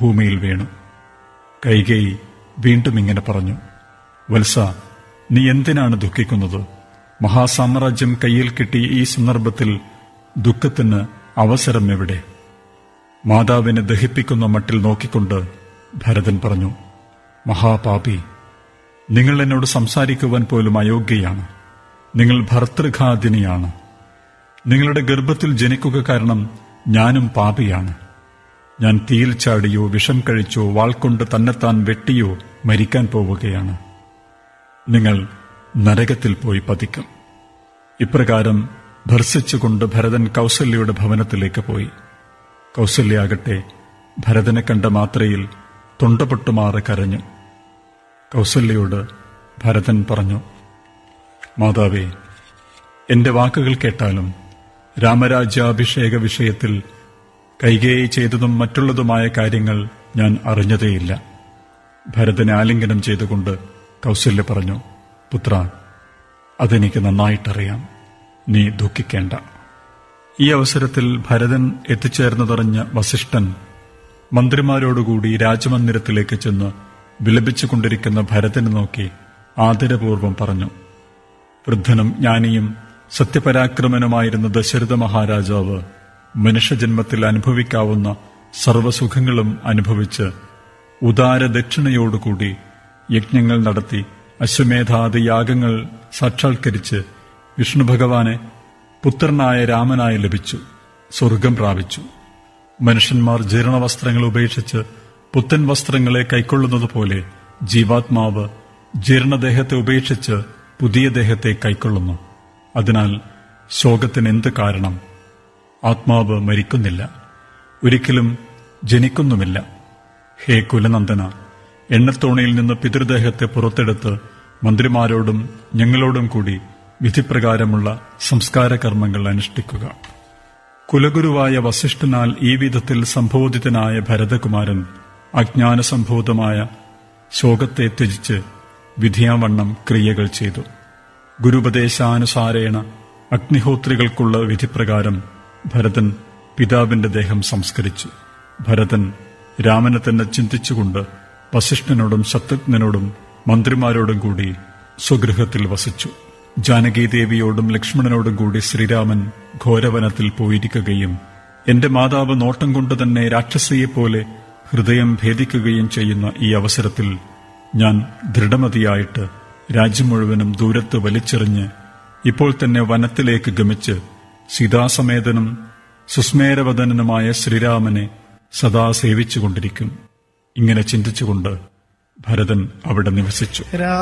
ഭൂമിയിൽ വീണു കൈകേയി വീണ്ടും ഇങ്ങനെ പറഞ്ഞു വത്സ നീ എന്തിനാണ് ദുഃഖിക്കുന്നത് മഹാസാമ്രാജ്യം കയ്യിൽ കിട്ടിയ ഈ സന്ദർഭത്തിൽ ദുഃഖത്തിന് അവസരം എവിടെ മാതാവിനെ ദഹിപ്പിക്കുന്ന മട്ടിൽ നോക്കിക്കൊണ്ട് ഭരതൻ പറഞ്ഞു മഹാപാപി നിങ്ങൾ എന്നോട് സംസാരിക്കുവാൻ പോലും അയോഗ്യയാണ് നിങ്ങൾ ഭർതൃഘാതിനിയാണ് നിങ്ങളുടെ ഗർഭത്തിൽ ജനിക്കുക കാരണം ഞാനും പാപിയാണ് ഞാൻ തീയിൽ ചാടിയോ വിഷം കഴിച്ചോ വാൾ കൊണ്ട് തന്നെത്താൻ വെട്ടിയോ മരിക്കാൻ പോവുകയാണ് നിങ്ങൾ നരകത്തിൽ പോയി പതിക്കും ഇപ്രകാരം ഭർസിച്ചുകൊണ്ട് ഭരതൻ കൗസല്യയുടെ ഭവനത്തിലേക്ക് പോയി കൗസല്യാകട്ടെ ഭരതനെ കണ്ട മാത്രയിൽ തൊണ്ടപൊട്ടുമാറി കരഞ്ഞു കൗസല്യയോട് ഭരതൻ പറഞ്ഞു മാതാവേ എന്റെ വാക്കുകൾ കേട്ടാലും രാമരാജ്യാഭിഷേക വിഷയത്തിൽ കൈകേയി ചെയ്തതും മറ്റുള്ളതുമായ കാര്യങ്ങൾ ഞാൻ അറിഞ്ഞതേയില്ല ഭരതനെ ആലിംഗനം ചെയ്തുകൊണ്ട് കൗസല്യ പറഞ്ഞു പുത്ര അതെനിക്ക് നന്നായിട്ടറിയാം നീ ദുഃഖിക്കേണ്ട ഈ അവസരത്തിൽ ഭരതൻ എത്തിച്ചേർന്നതറിഞ്ഞ വസിഷ്ഠൻ മന്ത്രിമാരോടുകൂടി രാജമന്ദിരത്തിലേക്ക് ചെന്ന് വിലപിച്ചുകൊണ്ടിരിക്കുന്ന ഭരതനെ നോക്കി ആദരപൂർവം പറഞ്ഞു വൃദ്ധനും ജ്ഞാനിയും സത്യപരാക്രമനുമായിരുന്ന ദശരഥ മഹാരാജാവ് മനുഷ്യജന്മത്തിൽ അനുഭവിക്കാവുന്ന സർവസുഖങ്ങളും അനുഭവിച്ച് ഉദാര ദക്ഷിണയോടുകൂടി യജ്ഞങ്ങൾ നടത്തി അശ്വമേധാദി യാഗങ്ങൾ സാക്ഷാത്കരിച്ച് വിഷ്ണു ഭഗവാനെ പുത്രനായ രാമനായി ലഭിച്ചു സ്വർഗം പ്രാപിച്ചു മനുഷ്യന്മാർ ജീർണവസ്ത്രങ്ങൾ ഉപേക്ഷിച്ച് പുത്തൻ വസ്ത്രങ്ങളെ കൈക്കൊള്ളുന്നത് പോലെ ജീവാത്മാവ് ജീർണദേഹത്തെ ഉപേക്ഷിച്ച് പുതിയ ദേഹത്തെ കൈക്കൊള്ളുന്നു അതിനാൽ ശോകത്തിന് എന്ത് കാരണം ആത്മാവ് മരിക്കുന്നില്ല ഒരിക്കലും ജനിക്കുന്നുമില്ല ഹേ കുലനന്ദന എണ്ണത്തോണിയിൽ നിന്ന് പിതൃദേഹത്തെ പുറത്തെടുത്ത് മന്ത്രിമാരോടും ഞങ്ങളോടും കൂടി വിധിപ്രകാരമുള്ള സംസ്കാര കർമ്മങ്ങൾ അനുഷ്ഠിക്കുക കുലഗുരുവായ വസിഷ്ഠനാൽ ഈ വിധത്തിൽ സംബോധിതനായ ഭരതകുമാരൻ അജ്ഞാനസംഭൂതമായ ശോകത്തെ ത്യജിച്ച് വിധിയാവണ്ണം ക്രിയകൾ ചെയ്തു ഗുരുപദേശാനുസാരേണ അഗ്നിഹോത്രികൾക്കുള്ള വിധിപ്രകാരം ഭരതൻ പിതാവിന്റെ ദേഹം സംസ്കരിച്ചു ഭരതൻ രാമനെ തന്നെ ചിന്തിച്ചുകൊണ്ട് വസിഷ്ഠനോടും ശത്രുഘ്നനോടും മന്ത്രിമാരോടും കൂടി സ്വഗൃഹത്തിൽ വസിച്ചു ജാനകീദേവിയോടും ലക്ഷ്മണനോടും കൂടി ശ്രീരാമൻ ഘോരവനത്തിൽ പോയിരിക്കുകയും എന്റെ മാതാവ് നോട്ടം കൊണ്ട് തന്നെ രാക്ഷസിയെപ്പോലെ ഹൃദയം ഭേദിക്കുകയും ചെയ്യുന്ന ഈ അവസരത്തിൽ ഞാൻ ദൃഢമതിയായിട്ട് രാജ്യം മുഴുവനും ദൂരത്ത് വലിച്ചെറിഞ്ഞ് ഇപ്പോൾ തന്നെ വനത്തിലേക്ക് ഗമിച്ച് സീതാസമേതനും സുസ്മേരവദനനുമായ ശ്രീരാമനെ സദാ സേവിച്ചുകൊണ്ടിരിക്കും ഇങ്ങനെ ചിന്തിച്ചുകൊണ്ട് ഭരതൻ അവിടെ നിവസിച്ചു